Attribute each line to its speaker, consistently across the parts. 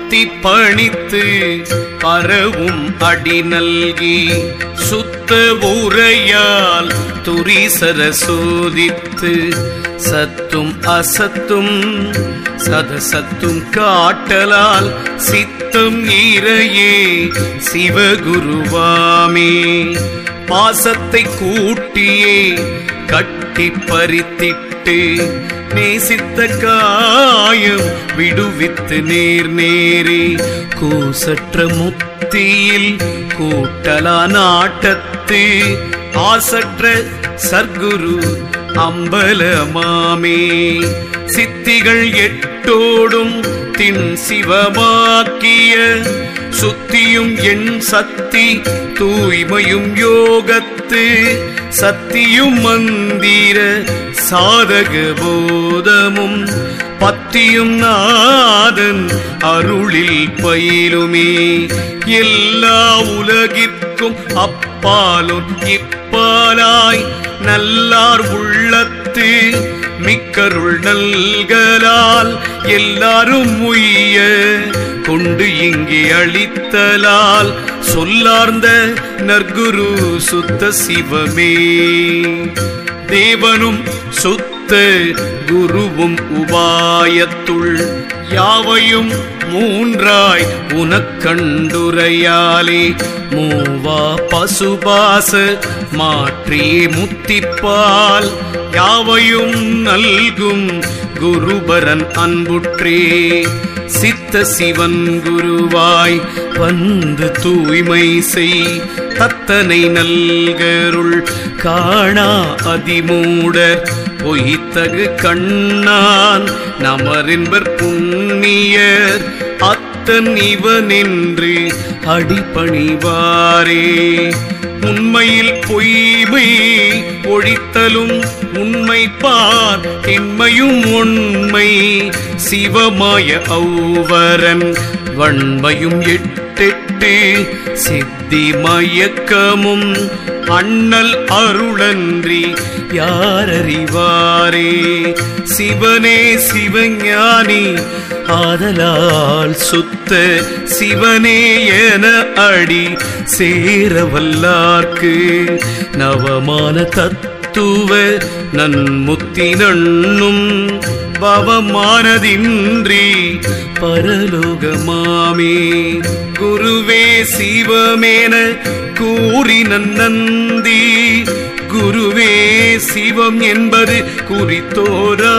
Speaker 1: பத்தி பணித்து பரவும் அடி நல்கி சுத்த உரையால் துரிசர சோதித்து சத்தும் அசத்தும் சதசத்தும் காட்டலால் சித்தம் இறையே சிவகுருவாமே பாசத்தை கூட்டியே கட்டி பறித்திட்டு நேசித்த காயம் விடுவித்து நேர் நேரே கூசற்ற முத்தியில் கூட்டலா நாட்டத்து ஆசற்ற சர்க்குரு அம்பலமாமே சித்திகள் எட்டோடும் தின் சிவமாக்கிய சுத்தியும் என் சக்தி தூய்மையும் யோகத்து சத்தியும் மந்திர சாதக போதமும் பத்தியும் நாதன் அருளில் பயிலுமே எல்லா உலகிற்கும் அப்பாலும் இப்பாலாய் நல்லார் உள்ளத்து மிக்கருள் நல்கலால் எல்லாரும் உய்ய கொண்டு இங்கே அளித்தலால் சொல்லார்ந்த நற்குரு சுத்த சிவமே தேவனும் சுத்த குருவும் உபாயத்துள் யாவையும் மூன்றாய் உனக்கண்டுரையாலே மூவா பசுபாச மாற்றியே முத்திப்பால் யாவையும் நல்கும் குருபரன் அன்புற்றே சித்த சிவன் குருவாய் வந்து தூய்மை செய் தத்தனை நல்கருள் காணா அதிமூடர் பொய்த்தகு கண்ணான் நமரின்பர் புண்ணியர் அத்தன் இவனென்று அடிபணிவாரே உண்மையில் பொய்மை ஒழித்தலும் உண்மை பார் திண்மையும் உண்மை சிவமாய ஔவரன் வன்மையும் எட்டெட்டு சித்தி மயக்கமும் அண்ணல் அருளன்றி யாரறிவாரே சிவனே சிவஞானி ஆதலால் சுத்த சிவனே என அடி சேரவல்லார்க்கு நவமான தத்துவ நன்முத்தி நண்ணும் பவமானதின்றி பரலோகமாமே குருவே சிவமேன கூறி நன்னந்தி குருவே சிவம் என்பது குறித்தோரா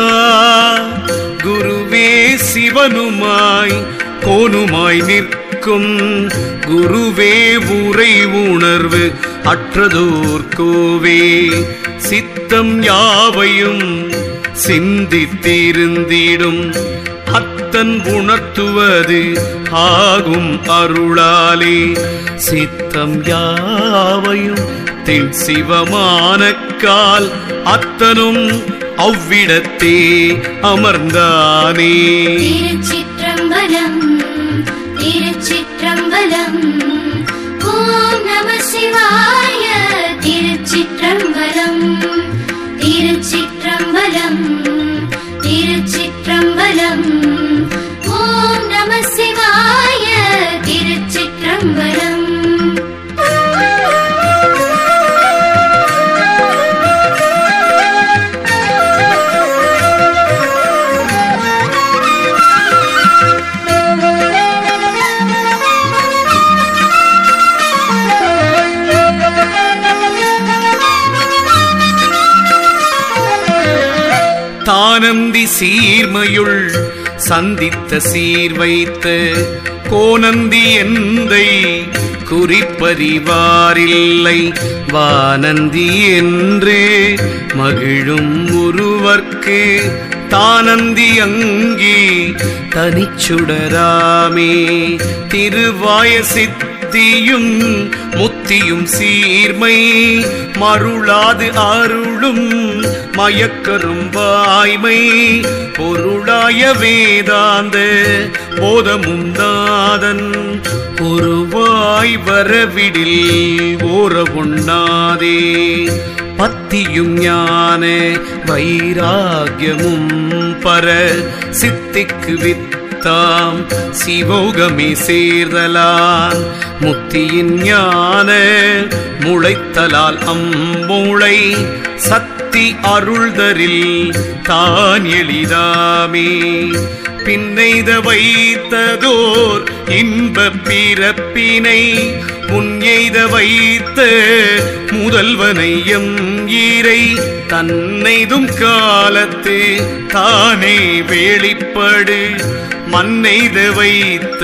Speaker 1: குருவே சிவனுமாய் கோனுமாய் நிற்கும் குருவே உரை உணர்வு அற்றதோர் கோவே சித்தம் யாவையும் சிந்தித்திருந்திடும் அத்தன் உணர்த்துவது ஆகும் அருளாலே சித்தம் யாவையும் தென் சிவமான கால் அத்தனும் அவ்விடத்தே அமர்ந்தானே
Speaker 2: திருச்சிற்றம்பலம் திருச்சிற்றம்பலம் ஓம் நம சிவாய திருச்சிற்றம்பலம் திருச்சிற்றம்பலம் திருச்சிற்றம்பலம் ஓம் நம சிவாய திருச்சிற்றம்பலம்
Speaker 1: தானந்தி சீர்மையுள் சந்தித்த சீர் வைத்த கோனந்தி எந்தை குறிப்பறிவாரில்லை வானந்தி என்று மகிழும் ஒருவர்க்கு தானந்தி அங்கி தனிச்சுடராமே திருவாய சித்தியும் முத்தியும் சீர்மை மருளாது அருளும் மயக்கரும் வாய்மை பொருளாய வேதாந்த போதமும் நாதன் ஒருவாய் வரவிடில் ஓர உண்ணாதே பத்தியும் ஞான வைராகியமும் பர சித்திக்கு வித்த முத்தாம் சிவோகமே சேர்தலான் முத்தியின் ஞான முளைத்தலால் அம்பூளை சத்தி அருள்தரில் தான் எளிதாமே பின்னைத வைத்ததோர் இன்ப பிறப்பினை முன்னெய்த வைத்த முதல்வனை எம் ஈரை தன்னைதும் காலத்து தானே வெளிப்படு மன்னைத வைத்த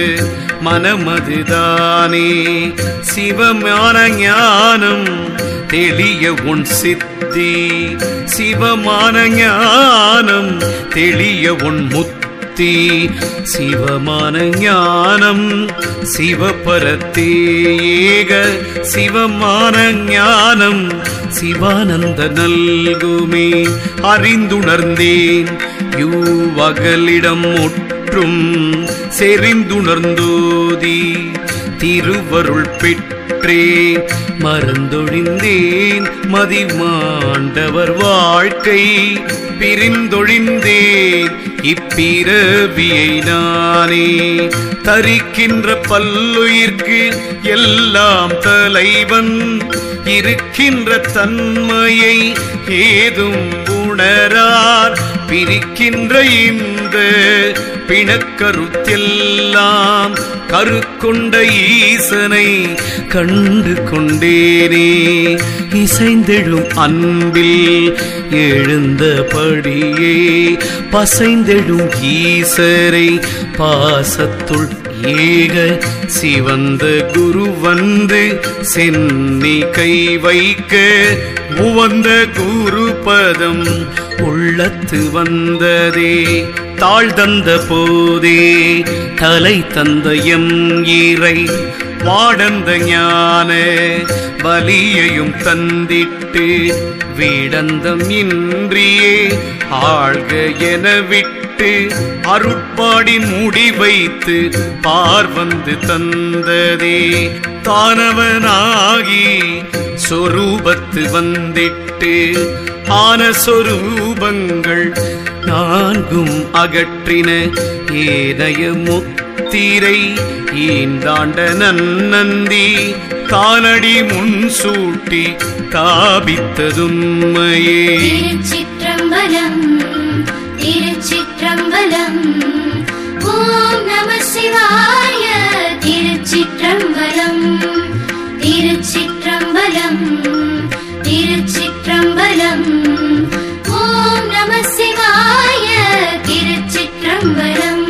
Speaker 1: மனமதுதானே சிவமான ஞானம் தெளிய உன் சித்தி சிவமான ஞானம் தெளிய உன் முத்தி சிவமான ஞானம் சிவபரத்தே ஏக சிவமான ஞானம் சிவானந்த நல்குமே அறிந்துணர்ந்தேன் யூவகலிடம் ஒற்றும் செறிந்துணர்ந்தோதி திருவருள் பெற்றே மறந்தொழிந்தேன் மதிமாண்டவர் வாழ்க்கை பிரிந்தொழிந்தேன் இப்பிறவியை நானே தரிக்கின்ற பல்லுயிர்க்கு எல்லாம் தலைவன் இருக்கின்ற தன்மையை ஏதும் உணரார் பிரிக்கின்ற இந்த பிணக்கருத்தெல்லாம் கருக்கொண்ட ஈசனை கண்டு கொண்டேனே இசைந்தெழும் அன்பில் எழுந்தபடியே பசைந்தெழும் ஈசரை பாசத்துள் ஏக சிவந்த குரு வந்து சென்னி கை வைக்க உவந்த குரு பதம் உள்ளத்து வந்ததே தாழ் தந்த போதே தலை தந்த எம் ஈரை வாடந்த ஞான பலியையும் தந்திட்டு வீடந்தம் இன்றியே ஆழ்க என விட்டு அருட்பாடி முடி வைத்து பார்வந்து தந்ததே தானவனாகி சொரூபத்து வந்திட்டு ஆன சொரூபங்கள் நான்கும் அகற்றின ஏனைய முத்திரை ஈந்தாண்ட நன்னந்தி காலடி முன் சூட்டி தாபித்ததும்மையே
Speaker 2: திருச்சிற்றம்பலம் திருச்சிற்றம்பலம் ஓம் நம சிவாய திருச்சிற்றம்பலம் திருச்சிற்றம்பலம் திருச்சிற்றம்பலம் ஓம் நம சிவாய திருச்சிற்றம்பலம்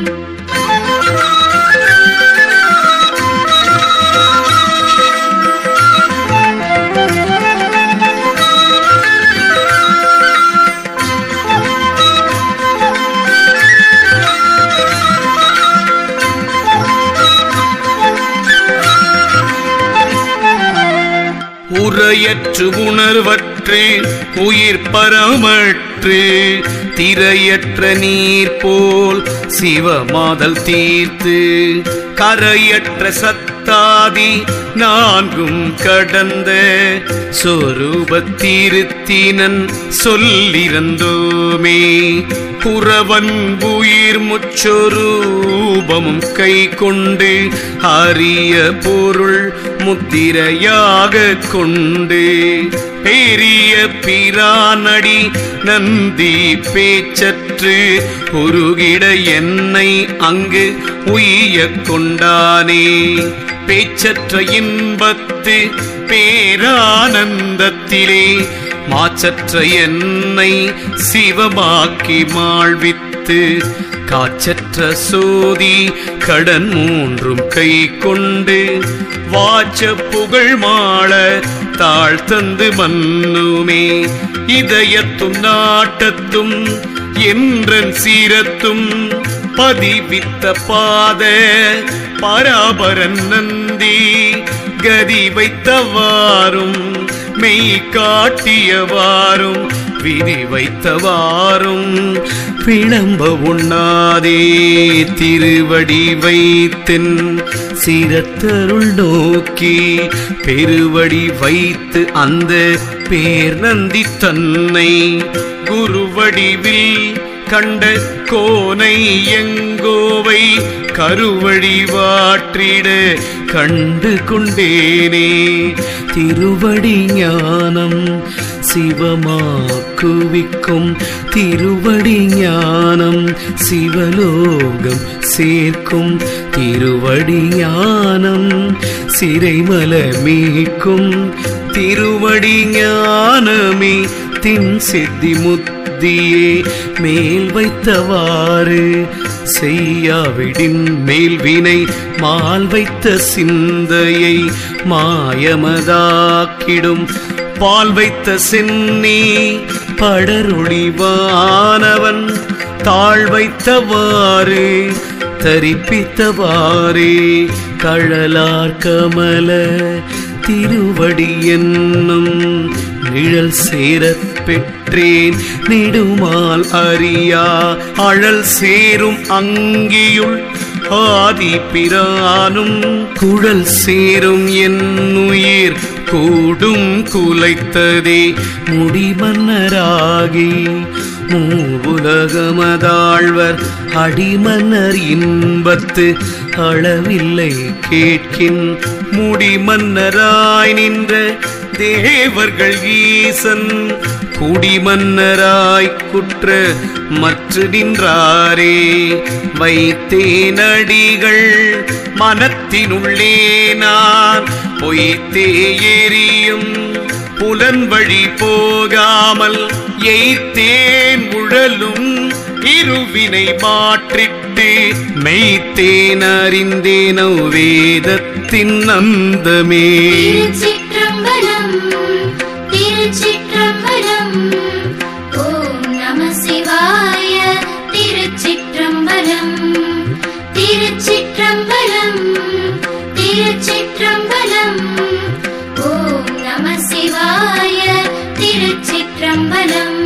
Speaker 1: உரையற்று உணர்வற்று உயிர் பரமற்று திரையற்ற நீர் போல் சிவமாதல் தீர்த்து கரையற்ற சத்தாதி நான்கும் கடந்த சொரூபத்திருத்தினன் சொல்லிறந்தோமே புறவன் உயிர் முச்சொரூபமும் கை கொண்டு அரிய பொருள் முத்திரையாக கொண்டு பெரிய பிரானடி நந்தி பேச்சற்று உருகிட என்னை அங்கு உய்ய கொண்டானே பேச்சற்ற இன்பத்து பேரானந்தத்திலே மாச்சற்ற என்னை சிவமாக்கி மாழ்வித்து காச்சற்ற சோதி கடன் மூன்றும் கை கொண்டு வாச்ச புகழ் மாள தாழ்த்தந்து மன்னுமே இதயத்தும் நாட்டத்தும் என்றன் சீரத்தும் பதிவித்த பாத பராபரன் நந்தி கதி வைத்தவாறும் மெய் காட்டியவாறும் விதி வைத்தவாறும் விளம்ப உண்ணாதே திருவடி வைத்தின் சிரத்தருள் நோக்கி பெருவடி வைத்து அந்த பேர் நந்தி தன்னை குருவடிவில் கண்ட கோனை எங்கோவை கருவழி வாற்றிட கண்டு கொண்டேனே திருவடி ஞானம் சிவமாக்குவிக்கும் திருவடி ஞானம் சிவலோகம் சேர்க்கும் திருவடி ஞானம் சிறைமல மீட்கும் திருவடி ஞானமே தின் சித்தி முத்தியே மேல் வைத்தவாறு செய்யாவிடின் மேல்வினை மால் வைத்த சிந்தையை மாயமதாக்கிடும் பால் வைத்த சென்னி படரொளிவானவன் தாழ் வைத்தவாறு தரிப்பித்தவாறே கழலார் கமல திருவடி என்னும் நிழல் சேரப் பெற்றேன் நெடுமால் அறியா அழல் சேரும் அங்கியுள் ஆதி பிரானும் குழல் சேரும் என் உயிர் கூடும் குலைத்ததே முடிமன்னராகி மூவுலகமதாழ்வர் அடிமன்னர் இன்பத்து அளவில்லை கேட்கின் முடிமன்னராய் நின்ற தேவர்கள் ஈசன் குடிமன்னராய் குற்ற மற்ற நின்றாரே வைத்தேனடிகள் மனத்தினுள்ளே நான் பொய்த்தே எரியும் புலன் வழி போகாமல் எய்த்தேன் உழலும் இருவினை மாற்றிட்டு மெய்த்தேன் அறிந்தேனோ வேதத்தின் அந்தமே
Speaker 2: திருச்சிற்றம்பலம் திருச்சிற்றம்பலம் ஓம் நம சிவாய திருச்சிற்றம்பலம் திருச்சிற்றம்பலம் திருச்சிற்றம்பலம் ஓம் நம சிவாய திருச்சிற்றம்பலம்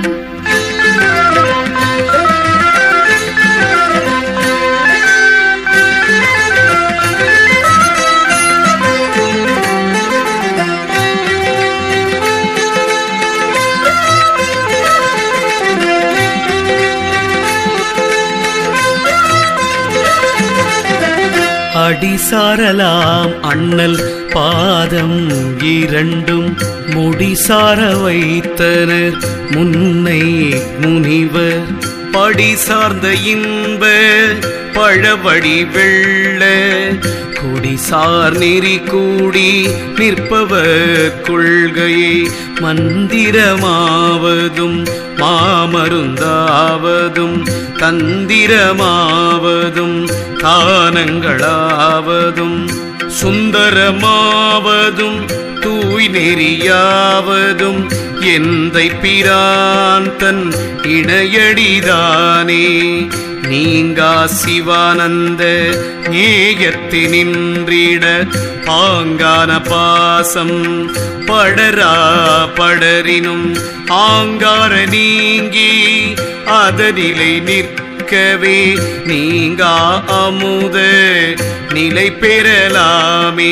Speaker 1: அடிசாரலாம் அண்ணல் பாதம் இரண்டும் முடிசார வைத்தனர் முன்னை முனிவர் படி சார்ந்த இன்ப பழவடி வெள்ள குடிசார் நெறி கூடி நிற்பவர் கொள்கையை மந்திரமாவதும் மாமருந்தாவதும் தந்திரமாவதும் தானங்களாவதும் சுந்தரமாவதும் தூய் நெறியாவதும் எந்தை பிரான் தன் இணையடிதானே நீங்கா சிவானந்த ஏயத்தினின்றிட பாங்கான பாசம் படரா படரினும் ஆங்கார நீங்கி அதனிலை நிற்கவே நீங்கா அமுத நிலை பெறலாமே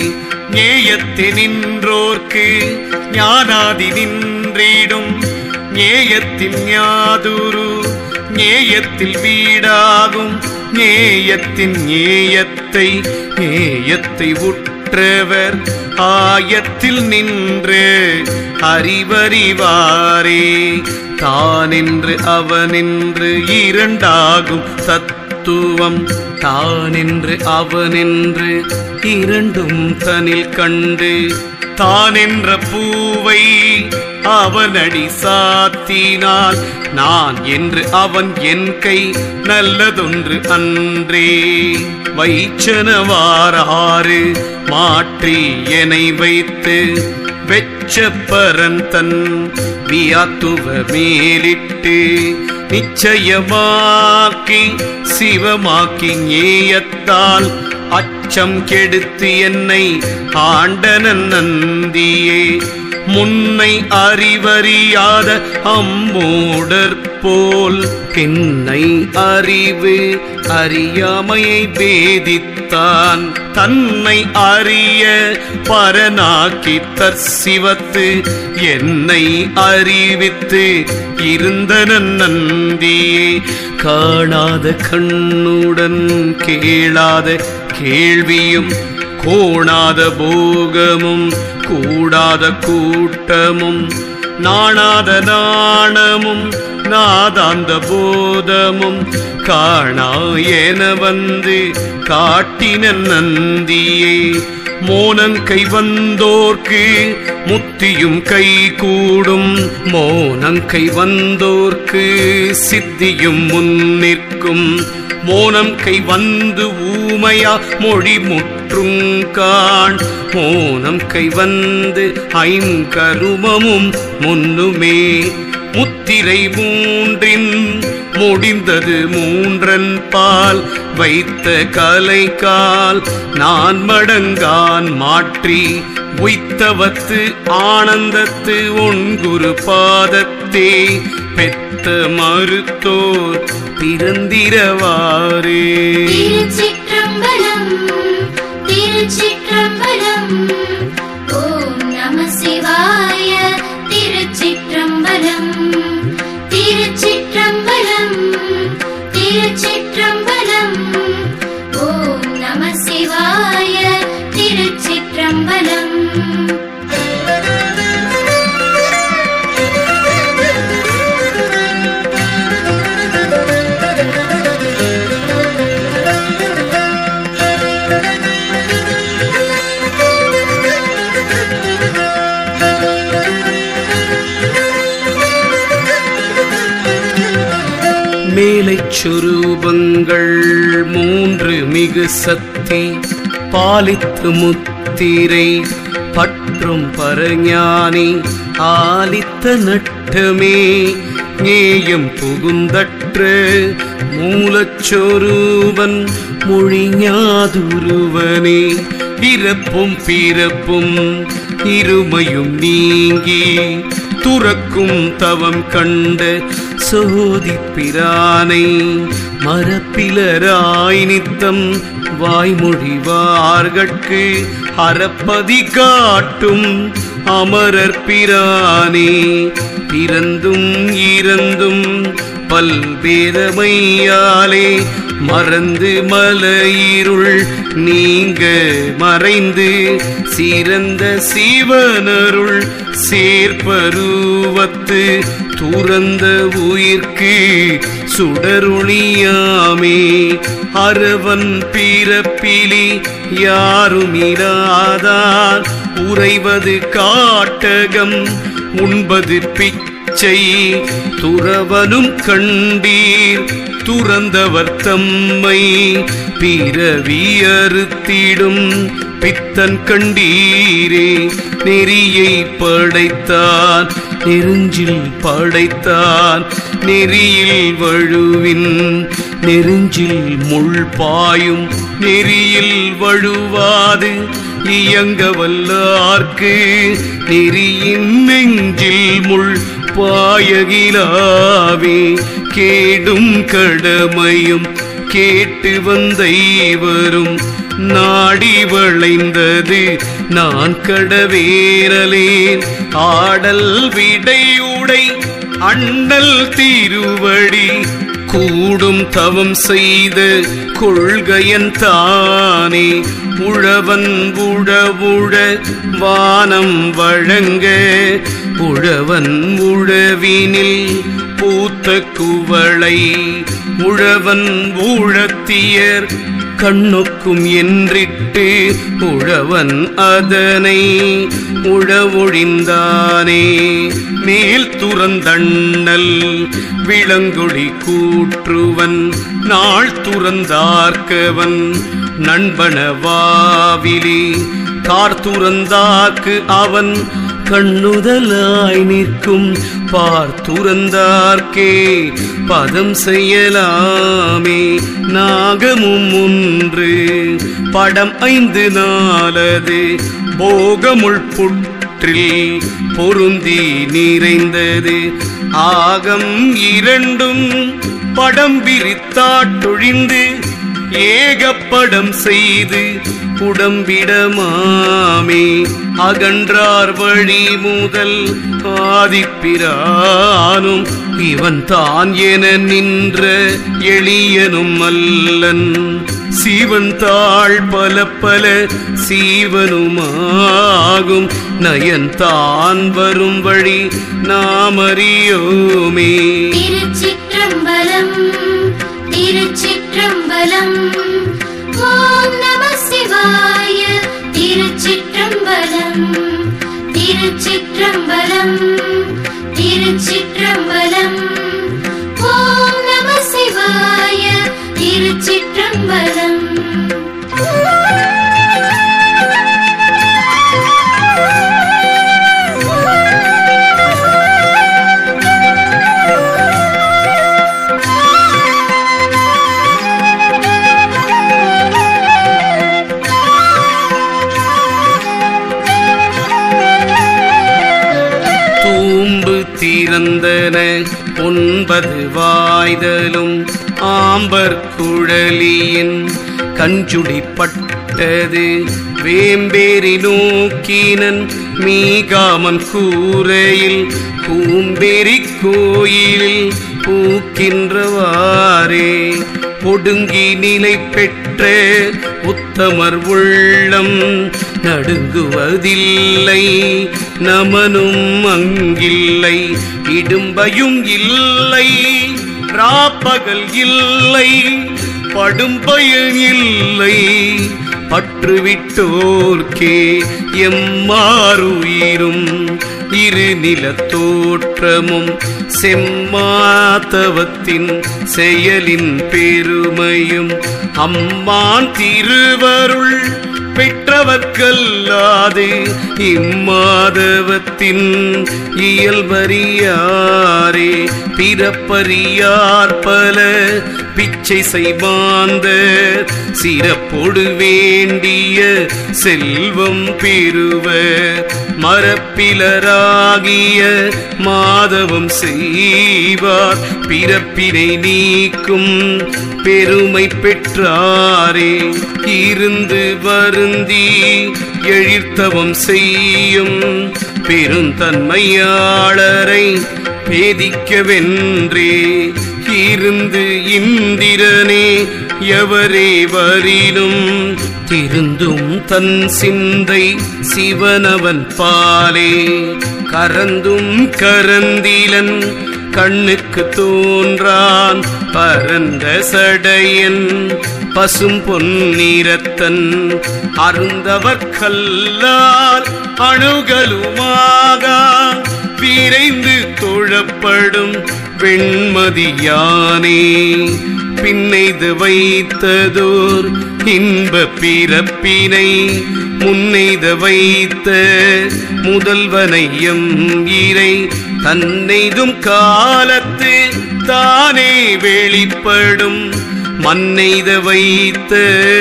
Speaker 1: நின்றோர்க்கு ஞானாதி நின்றிடும் நேயத்தின் ஞாதுரு நேயத்தில் வீடாகும் நேயத்தின் நேயத்தை நேயத்தை உற்றவர் ஆயத்தில் நின்று அறிவறிவாரே தானென்று அவனென்று இரண்டாகும் தத்துவம் தானென்று அவனென்று இரண்டும் தனில் கண்டு தானென்ற பூவை அவனடி சாத்தினால் நான் என்று அவன் என் கை நல்லதொன்று அன்றே வைச்சனவாராறு மாற்றி என்னை வைத்து வெச்சப்பரன் தன் வியாத்துவ மேலிட்டு நிச்சயமாக்கி சிவமாக்கி ஞேயத்தால் அச்சம் கெடுத்து என்னை ஆண்டனன் நந்தியே முன்னை அறிவறியாத அம்மோடற் போல் பின்னை அறிவு அறியாமையை பேதித்தான் தன்னை அறிய பரனாக்கி தற்சிவத்து என்னை அறிவித்து இருந்தனன் நந்தியே காணாத கண்ணுடன் கேளாத கேள்வியும் கோணாத போகமும் கூடாத கூட்டமும் நாணாத நாணமும் நாதாந்த போதமும் காணா என வந்து காட்டின நந்தியே மோனங்கை வந்தோர்க்கு முத்தியும் கை கூடும் மோனங்கை வந்தோர்க்கு சித்தியும் முன்னிற்கும் மோனம் கை வந்து ஊமையா மொழி முற்றுங்கான் மோனம் கை வந்து ஐங்கருமமும் முன்னுமே முத்திரை மூன்றின் முடிந்தது மூன்றன் பால் வைத்த கலைக்கால் நான் மடங்கான் மாற்றி உய்த்தவத்து ஆனந்தத்து ஒன்குரு பாதத்தே பெத்த மறுத்தோர் பிறந்திரவாரே
Speaker 2: திருச்சிற்றம்பலம் திருச்சிற்றம்பலம் ஓம் நம சிவாய திருச்சிற்றம்பலம் திருச்சிற்றம்பலம் திருச்சிற்றம்பலம் ஓம் நம சிவாய திருச்சிற்றம்பலம்
Speaker 1: மேலைச் சுரூபங்கள் மூன்று மிகு சக்தி பாலித்து முத்திரை பற்றும் பரஞானி ஆலித்த நட்டமே நேயம் புகுந்தற்ற மூலச்சொரூபன் மொழிஞாதுருவனே இறப்பும் பிறப்பும் இருமையும் நீங்கி துறக்கும் தவம் கண்ட சோதி பிரானை மரப்பிலராய் நித்தம் வாய்மொழிவார்கட்கு அறப்பதி காட்டும் அமரர் பிரானே பிறந்தும் இறந்தும் பல்வேதமையாலே மறந்து மலையிருள் நீங்க மறைந்து சிறந்த சிவனருள் சேர்ப்பருவத்து துறந்த உயிர்க்கு சுடருளியாமே அரவன் பிறப்பிலி யாருமிராதார் உறைவது காட்டகம் உண்பது பிச்சை துறவனும் கண்டீர் துறந்தவர் தம்மை பிறவியறுத்திடும் பித்தன் கண்டீரே நெறியை படைத்தான் நெருஞ்சில் படைத்தான் நெறியில் வழுவின் நெருஞ்சில் முள் பாயும் நெறியில் வழுவாது இயங்க வல்லார்க்கு நெறியின் நெஞ்சில் முள் பாயகிலாவே கேடும் கடமையும் கேட்டு வந்த இவரும் நாடி வளைந்தது நான் கடவேரலேன் ஆடல் விடையுடை அண்ணல் திருவடி கூடும் தவம் செய்த கொள்கையன் தானே உழவன் உழவுழ வானம் வழங்க உழவன் உழவினில் பூத்த குவளை உழவன் ஊழத்தியர் கண்ணுக்கும் என்றிட்டு உழவன் அதனை உழவொழிந்தானே மேல் துறந்தண்ணல் விளங்கொடி கூற்றுவன் நாள் துறந்தார்க்கவன் நண்பனவாவிலி கார் துறந்தாக்கு அவன் கண்ணுதலாய் நிற்கும் பார்த்துறந்தார்க்கே பதம் செய்யலாமே நாகமும் ஒன்று படம் ஐந்து நாலது போகமுள் புட்ப கூற்றில் பொருந்தி நிறைந்தது ஆகம் இரண்டும் படம் விரித்தாட்டொழிந்து ஏகப்படம் செய்து உடம்பிடமாமே அகன்றார் வழி முதல் ஆதிப்பிரானும் இவன் தான் என நின்ற எளியனும் அல்லன் சீவன் தாழ் பல பல சீவனுமாகும் நயன் தான் வரும் வழி நாம் அறியோமே
Speaker 2: திருச்சிற்றம்பலம் திருச்சிற்றம்பலம் ஓம் நம சிவாய திருச்சிற்றம்பலம் திருச்சிற்றம்பலம் திருச்சிற்றம்பலம் ஓம் நம சிவாய திருச்சிற்றம்பலம்
Speaker 1: தூம்பு திறந்தன ஒன்பது வாய்தலும் ஆம்பர் குழலியின் கஞ்சுடிப்பட்டது வேம்பேரி நோக்கினன் மீகாமன் கூரையில் பூம்பேரி கோயிலில் பூக்கின்றவாறே ஒடுங்கி நிலை பெற்ற உத்தமர் உள்ளம் நடுங்குவதில்லை நமனும் அங்கில்லை இடும்பையும் இல்லை ராப்பகல் இல்லை படும்பயன் இல்லை பற்றுவிட்டோர்க்கே எம்மாறுயிரும் இரு நிலத்தோற்றமும் செம்மாதவத்தின் செயலின் பெருமையும் அம்மான் திருவருள் பெற்றவர்க்கல்லாது இம்மாதவத்தின் இயல்பறியாரே பிறப்பறியார் பல பிச்சை செய்வாந்த சிறப்பொடு வேண்டிய செல்வம் பெறுவ மரப்பிலராகிய மாதவம் செய்வார் பிறப்பினை நீக்கும் பெருமை பெற்றாரே இருந்து வருந்தி எழிர்த்தவம் செய்யும் பெருந்தன்மையாளரை பேதிக்கவென்றே இருந்து இந்திரனே எவரே வரினும் திருந்தும் தன் சிந்தை சிவனவன் பாலே கரந்தும் கரந்திலன் கண்ணுக்கு தோன்றான் பரந்த சடையன் பசும் பொன்னிறத்தன் அருந்தவர் கல்லால் அணுகலுமாக விரைந்து தொழப்படும் வெண்மதியானே பின்னைது வைத்ததோர் இன்ப பிறப்பினை முன்னைத வைத்த முதல்வனையம் இறை தன்னைதும் காலத்து தானே வெளிப்படும் மன்னைத வைத்த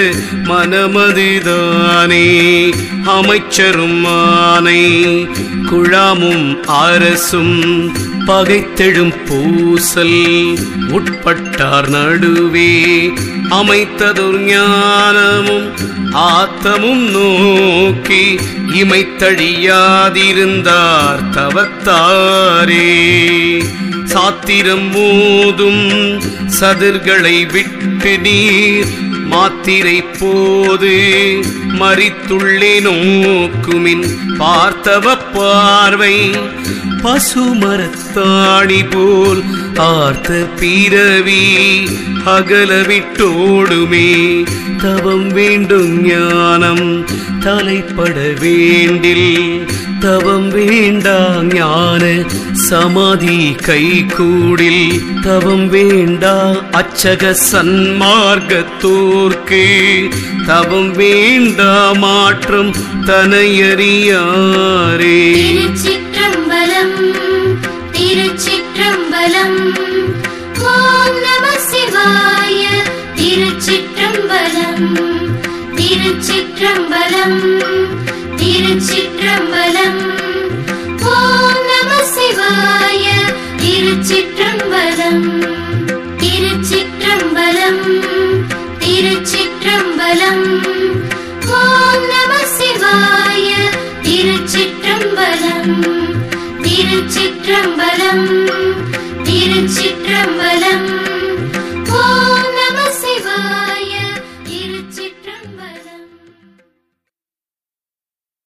Speaker 1: மனமதுதானே அமைச்சரும் ஆனை குழாமும் அரசும் பகைத்தெழும் பூசல் உட்பட்டார் நடுவே அமைத்ததொரு ஞானமும் ஆத்தமும் நோக்கி இமைத்தழியாதிருந்தார் தவத்தாரே சாத்திரம் மோதும் சதிர்களை விட்டு நீர் மாத்திரை போது மறித்துள்ளே நோக்குமின் பார்த்தவ பார்வை பசுமரத்தாணி போல் ஆர்த்த பிறவி அகலவிட்டோடுமே தவம் வேண்டும் ஞானம் தலைப்பட வேண்டில் தவம் வேண்டா ஞான சமாதி கைகூடில் தவம் வேண்டா அச்சக சன்மார்க்கத்தோர்க்கு தவம் வேண்டா மாற்றம் தனையறியாரே
Speaker 2: திருச்சிற்றம்பலம் திருச்சிற்றம்பலம் ஓம் நம சிவாய திருச்சிற்றம்பலம் திருச்சிற்றம்பலம் திருச்சிற்றம்பலம் திருச்சிற்றம்பலம் திருச்சிற்றம்பலம் திருச்சிற்றம்பலம்